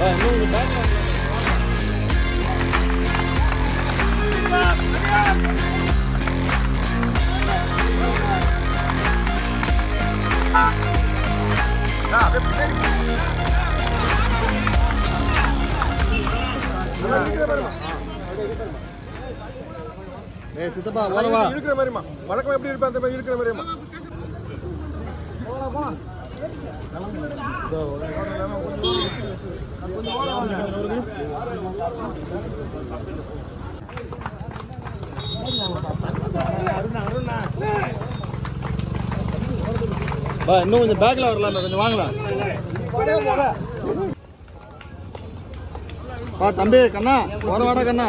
ஏய் சித்தப்பா ஓரவா இருக்கிற மாதிரிமா வழக்கம் எப்படி இருப்பேன் அந்த மாதிரி இருக்கிற மாதிரிமா பா இன்னும் கொஞ்சம் பேக்ல வரலாமே கொஞ்சம் வாங்கலாம் பா தம்பி கண்ணா வர வாடா கண்ணா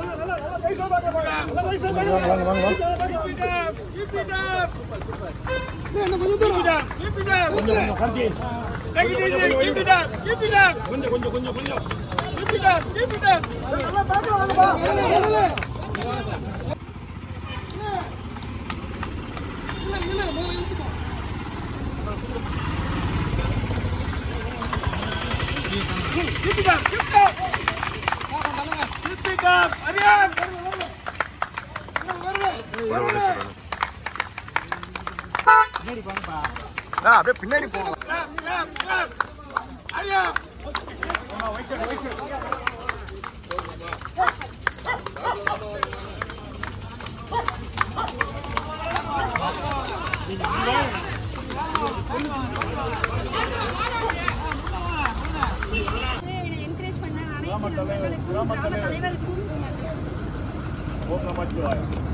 வாங்க வாங்க வாங்க வாங்க அப்படியே பின்னாடி போகலாம் என்கரேஜ் பண்ண அனைத்து நண்பர்களுக்கும் கிராம தலைவருக்கும் ஓம் நமச்சிவாய